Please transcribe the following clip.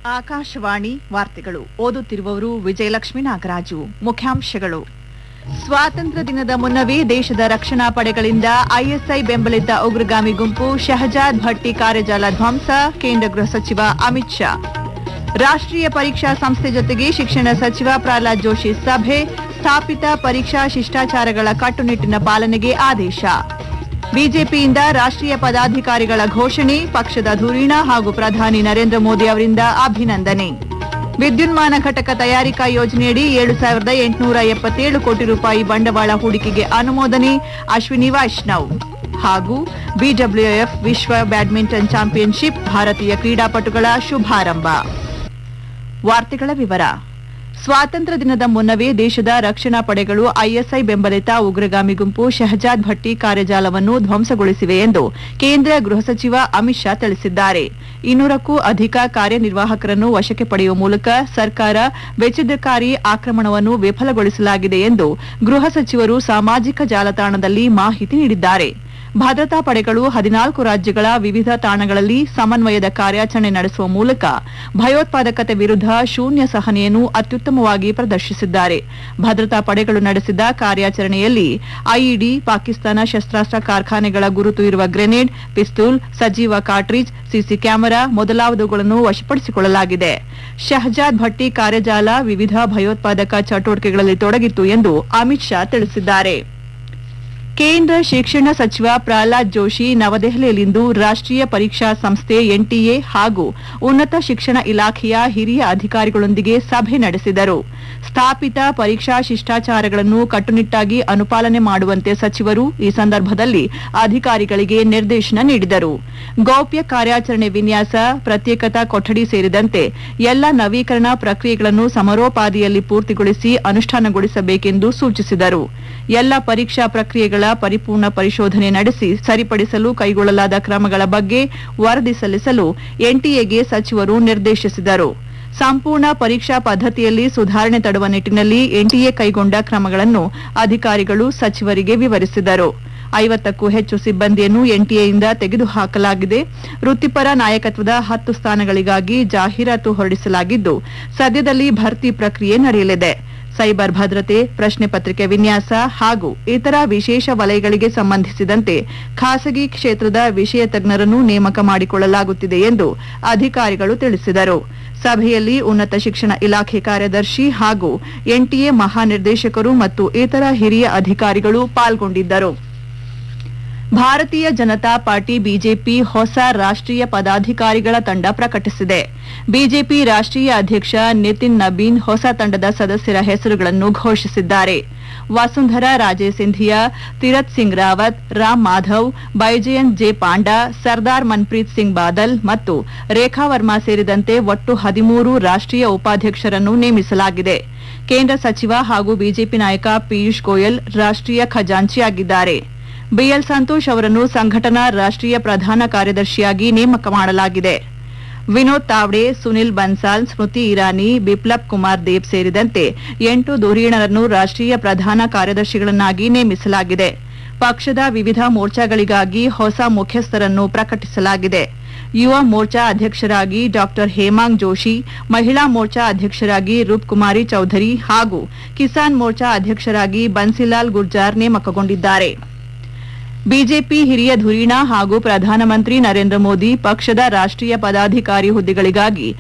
ಆಕಾಶವಾಣಿ ವಾರ್ತೆಗಳು ಓದುತ್ತಿರುವವರು ವಿಜಯಲಕ್ಷ್ಮಿ ನಾಗರಾಜು ಮುಖ್ಯಾಂಶಗಳು ಸ್ವಾತಂತ್ರ್ಯ ದಿನದ ಮುನ್ನವೇ ದೇಶದ ರಕ್ಷಣಾ ಪಡೆಗಳಿಂದ ಐಎಸ್ಐ ಬೆಂಬಲಿತ ಉಗ್ರಗಾಮಿ ಗುಂಪು ಶಹಜಾದ್ ಭಟ್ಟಿ ಕಾರ್ಯಜಾಲ ಧ್ವಂಸ ಕೇಂದ್ರ ಗೃಹ ಸಚಿವ ಅಮಿತ್ ಶಾ ರಾಷ್ಟ್ರೀಯ ಪರೀಕ್ಷಾ ಸಂಸ್ಥೆ ಜೊತೆಗೆ ಶಿಕ್ಷಣ ಸಚಿವ ಪ್ರಹ್ಲಾದ್ ಜೋಶಿ ಸಭೆ ಸ್ಥಾಪಿತ ಪರೀಕ್ಷಾ ಶಿಷ್ಟಾಚಾರಗಳ ಕಟ್ಟುನಿಟ್ಟಿನ ಪಾಲನೆಗೆ ಆದೇಶ ಬಿಜೆಪಿಯಿಂದ ರಾಷ್ಟ್ರೀಯ ಪದಾಧಿಕಾರಿಗಳ ಘೋಷಣೆ ಪಕ್ಷದ ಧುರೀಣ ಹಾಗೂ ಪ್ರಧಾನಿ ನರೇಂದ್ರ ಮೋದಿ ಅವರಿಂದ ಅಭಿನಂದನೆ ವಿದ್ಯುನ್ಮಾನ ಘಟಕ ತಯಾರಿಕಾ ಯೋಜನೆಯಡಿ ಏಳು ಸಾವಿರದ ಎಂಟುನೂರ ಎಪ್ಪತ್ತೇಳು ಕೋಟಿ ರೂಪಾಯಿ ಬಂಡವಾಳ ಹೂಡಿಕೆಗೆ ಅನುಮೋದನೆ ಅಶ್ವಿನಿ ವೈಷ್ಣವ್ ಹಾಗೂ ಬಿಡಬ್ಲ್ಯೂಎಫ್ ವಿಶ್ವ ಬ್ಯಾಡ್ಮಿಂಟನ್ ಚಾಂಪಿಯನ್ಶಿಪ್ ಭಾರತೀಯ ಕ್ರೀಡಾಪಟುಗಳ ಶುಭಾರಂಭ ವಾರ್ತೆಗಳ ವಿವರ ಸ್ವಾತಂತ್ರ್ಯ ದಿನದ ಮುನ್ನವೇ ದೇಶದ ರಕ್ಷಣಾ ಪಡೆಗಳು ಐಎಸ್ಐ ಬೆಂಬಲಿತ ಉಗ್ರಗಾಮಿ ಗುಂಪು ಶಹಜಾದ್ ಭಟ್ಟಿ ಕಾರ್ಯಜಾಲವನ್ನು ಧ್ವಂಸಗೊಳಿಸಿವೆ ಎಂದು ಕೇಂದ್ರ ಗೃಹ ಸಚಿವ ಅಮಿತ್ ಶಾ ತಿಳಿಸಿದ್ದಾರೆ ಇನ್ನೂರಕ್ಕೂ ಅಧಿಕ ಕಾರ್ಯನಿರ್ವಾಹಕರನ್ನು ವಶಕ್ಕೆ ಪಡೆಯುವ ಮೂಲಕ ಸರ್ಕಾರ ವೆಚ್ಚದಕಾರಿ ಆಕ್ರಮಣವನ್ನು ವಿಫಲಗೊಳಿಸಲಾಗಿದೆ ಎಂದು ಗೃಹ ಸಚಿವರು ಸಾಮಾಜಿಕ ಜಾಲತಾಣದಲ್ಲಿ ಮಾಹಿತಿ ನೀಡಿದ್ದಾರೆ ಭದ್ರತಾ ಪಡೆಗಳು ಹದಿನಾಲ್ಕು ರಾಜ್ಯಗಳ ವಿವಿಧ ತಾಣಗಳಲ್ಲಿ ಸಮನ್ವಯದ ಕಾರ್ಯಾಚರಣೆ ನಡೆಸುವ ಮೂಲಕ ಭಯೋತ್ಪಾದಕತೆ ವಿರುದ್ಧ ಶೂನ್ಯ ಸಹನೆಯನ್ನು ಅತ್ಯುತ್ತಮವಾಗಿ ಪ್ರದರ್ಶಿಸಿದ್ದಾರೆ ಭದ್ರತಾ ಪಡೆಗಳು ನಡೆಸಿದ ಕಾರ್ಯಾಚರಣೆಯಲ್ಲಿ ಐಇಡಿ ಪಾಕಿಸ್ತಾನ ಶಸ್ತ್ರಾಸ್ತ್ರ ಕಾರ್ಖಾನೆಗಳ ಗುರುತು ಇರುವ ಗ್ರೆನೇಡ್ ಪಿಸ್ತೂಲ್ ಸಜೀವ ಕಾರ್ಟ್ರಿಜ್ ಸಿಸಿ ಕ್ಯಾಮೆರಾ ಮೊದಲಾದವುಗಳನ್ನು ವಶಪಡಿಸಿಕೊಳ್ಳಲಾಗಿದೆ ಶಹಜಾದ್ ಭಟ್ಟಿ ಕಾರ್ಯಜಾಲ ವಿವಿಧ ಭಯೋತ್ಪಾದಕ ಚಟುವಟಿಕೆಗಳಲ್ಲಿ ತೊಡಗಿತ್ತು ಎಂದು ಅಮಿತ್ ಶಾ ತಿಳಿಸಿದ್ದಾರೆ ಕೇಂದ್ರ ಶಿಕ್ಷಣ ಸಚಿವ ಪ್ರಹ್ಲಾದ್ ಜೋಶಿ ನವದೆಹಲಿಯಲ್ಲಿಂದು ರಾಷ್ಟ್ರೀಯ ಪರೀಕ್ಷಾ ಸಂಸ್ಥೆ ಎನ್ಟಿಎ ಹಾಗೂ ಉನ್ನತ ಶಿಕ್ಷಣ ಇಲಾಖೆಯ ಹಿರಿಯ ಅಧಿಕಾರಿಗಳೊಂದಿಗೆ ಸಭೆ ನಡೆಸಿದರು ಸ್ಥಾಪಿತ ಪರೀಕ್ಷಾ ಶಿಷ್ಟಾಚಾರಗಳನ್ನು ಕಟ್ಟುನಿಟ್ಟಾಗಿ ಅನುಪಾಲನೆ ಮಾಡುವಂತೆ ಸಚಿವರು ಈ ಸಂದರ್ಭದಲ್ಲಿ ಅಧಿಕಾರಿಗಳಿಗೆ ನಿರ್ದೇಶನ ನೀಡಿದರು ಗೌಪ್ಯ ಕಾರ್ಯಾಚರಣೆ ವಿನ್ಯಾಸ ಪ್ರತ್ಯೇಕತಾ ಕೊಠಡಿ ಸೇರಿದಂತೆ ಎಲ್ಲ ನವೀಕರಣ ಪ್ರಕ್ರಿಯೆಗಳನ್ನು ಸಮರೋಪಾದಿಯಲ್ಲಿ ಪೂರ್ತಿಗೊಳಿಸಿ ಅನುಷ್ಠಾನಗೊಳಿಸಬೇಕೆಂದು ಸೂಚಿಸಿದರು ಎಲ್ಲ ಪರೀಕ್ಷಾ ಪ್ರಕ್ರಿಯೆಗಳ ಪರಿಪೂರ್ಣ ಪರಿಶೋಧನೆ ನಡೆಸಿ ಸರಿಪಡಿಸಲು ಕೈಗೊಳ್ಳಲಾದ ಕ್ರಮಗಳ ಬಗ್ಗೆ ವರದಿ ಸಲ್ಲಿಸಲು ಎನ್ಟಿಎಗೆ ಸಚಿವರು ನಿರ್ದೇಶಿಸಿದರು ಸಂಪೂರ್ಣ ಪರೀಕ್ಷಾ ಪದ್ಧತಿಯಲ್ಲಿ ಸುಧಾರಣೆ ತರುವ ನಿಟ್ಟಿನಲ್ಲಿ ಎನ್ಟಿಎ ಕೈಗೊಂಡ ಕ್ರಮಗಳನ್ನು ಅಧಿಕಾರಿಗಳು ಸಚಿವರಿಗೆ ವಿವರಿಸಿದರು ಐವತ್ತಕ್ಕೂ ಹೆಚ್ಚು ಸಿಬ್ಬಂದಿಯನ್ನು ಎನ್ಟಿಎಯಿಂದ ತೆಗೆದುಹಾಕಲಾಗಿದೆ ವೃತ್ತಿಪರ ನಾಯಕತ್ವದ ಹತ್ತು ಸ್ಥಾನಗಳಿಗಾಗಿ ಜಾಹೀರಾತು ಹೊರಡಿಸಲಾಗಿದ್ದು ಸದ್ಯದಲ್ಲಿ ಭರ್ತಿ ಪ್ರಕ್ರಿಯೆ ನಡೆಯಲಿದೆ ಸೈಬರ್ ಭದ್ರತೆ ಪ್ರಶ್ನೆ ಪತ್ರಿಕೆ ವಿನ್ಯಾಸ ಹಾಗೂ ಇತರ ವಿಶೇಷ ವಲಯಗಳಿಗೆ ಸಂಬಂಧಿಸಿದಂತೆ ಖಾಸಗಿ ಕ್ಷೇತ್ರದ ವಿಷಯ ತಜ್ಞರನ್ನು ನೇಮಕ ಮಾಡಿಕೊಳ್ಳಲಾಗುತ್ತಿದೆ ಎಂದು ಅಧಿಕಾರಿಗಳು ತಿಳಿಸಿದರು ಸಭೆಯಲ್ಲಿ ಉನ್ನತ ಶಿಕ್ಷಣ ಇಲಾಖೆ ಕಾರ್ಯದರ್ಶಿ ಹಾಗೂ ಎನ್ಟಿಎ ಮಹಾನಿರ್ದೇಶಕರು ಮತ್ತು ಇತರ ಹಿರಿಯ ಅಧಿಕಾರಿಗಳು ಪಾಲ್ಗೊಂಡಿದ್ದರು ಭಾರತೀಯ ಜನತಾ ಪಾರ್ಟಿ ಬಿಜೆಪಿ ಹೊಸ ರಾಷ್ಟ್ರೀಯ ಪದಾಧಿಕಾರಿಗಳ ತಂಡ ಪ್ರಕಟಿಸಿದೆ ಬಿಜೆಪಿ ರಾಷ್ಟ್ರೀಯ ಅಧ್ಯಕ್ಷ ನಿತಿನ್ ನಬೀನ್ ಹೊಸ ತಂಡದ ಸದಸ್ಯರ ಹೆಸರುಗಳನ್ನು ಘೋಷಿಸಿದ್ದಾರೆ ವಸುಂಧರಾ ರಾಜೇ ಸಿಂಧಿಯಾ ತೀರತ್ ಸಿಂಗ್ ರಾವತ್ ರಾಮ್ ಮಾಧವ್ ಬೈಜಯಂತ್ ಜೆ ಪಾಂಡಾ ಸರ್ದಾರ್ ಮನ್ಪ್ರೀತ್ ಸಿಂಗ್ ಬಾದಲ್ ಮತ್ತು ರೇಖಾ ವರ್ಮಾ ಸೇರಿದಂತೆ ಒಟ್ಟು ಹದಿಮೂರು ರಾಷ್ಟ್ರೀಯ ಉಪಾಧ್ಯಕ್ಷರನ್ನು ನೇಮಿಸಲಾಗಿದೆ ಕೇಂದ್ರ ಸಚಿವ ಹಾಗೂ ಬಿಜೆಪಿ ನಾಯಕ ಪಿಯೂಷ್ ಗೋಯಲ್ ರಾಷ್ಟ್ರೀಯ ಖಜಾಂಚಿಯಾಗಿದ್ದಾರೆ ಬಿಎಲ್ ಸಂತೋಷ್ ಅವರನ್ನು ಸಂಘಟನಾ ರಾಷ್ಟ್ರೀಯ ಪ್ರಧಾನ ಕಾರ್ಯದರ್ಶಿಯಾಗಿ ನೇಮಕ ಮಾಡಲಾಗಿದೆ ವಿನೋದ್ ತಾವ್ಡೆ ಸುನಿಲ್ ಬನ್ಸಾಲ್ ಸ್ಮೃತಿ ಇರಾನಿ ಬಿಪ್ಲಬ್ ಕುಮಾರ್ ದೇವ್ ಸೇರಿದಂತೆ ಎಂಟು ಧುರೀಣರನ್ನು ರಾಷ್ಟ್ರೀಯ ಪ್ರಧಾನ ಕಾರ್ಯದರ್ಶಿಗಳನ್ನಾಗಿ ನೇಮಿಸಲಾಗಿದೆ ಪಕ್ಷದ ವಿವಿಧ ಮೋರ್ಚಾಗಳಿಗಾಗಿ ಹೊಸ ಮುಖ್ಯಸ್ಥರನ್ನು ಪ್ರಕಟಿಸಲಾಗಿದೆ ಯುವ ಮೋರ್ಚಾ ಅಧ್ಯಕ್ಷರಾಗಿ ಡಾ ಹೇಮಾಂಗ್ ಜೋಶಿ ಮಹಿಳಾ ಮೋರ್ಚಾ ಅಧ್ಯಕ್ಷರಾಗಿ ರೂಪ್ಕುಮಾರಿ ಚೌಧರಿ ಹಾಗೂ ಕಿಸಾನ್ ಮೋರ್ಚಾ ಅಧ್ಯಕ್ಷರಾಗಿ ಬನ್ಸಿಲಾಲ್ ಗುರ್ಜಾರ್ ನೇಮಕಗೊಂಡಿದ್ದಾರೆ ಬಿಜೆಪಿ ಹಿರಿಯ ಧುರೀಣ ಹಾಗೂ ಪ್ರಧಾನಮಂತ್ರಿ ನರೇಂದ್ರ ಮೋದಿ ಪಕ್ಷದ ರಾಷ್ಟ್ರೀಯ ಪದಾಧಿಕಾರಿ ಹುದ್ದೆಗಳಿಗಾಗಿ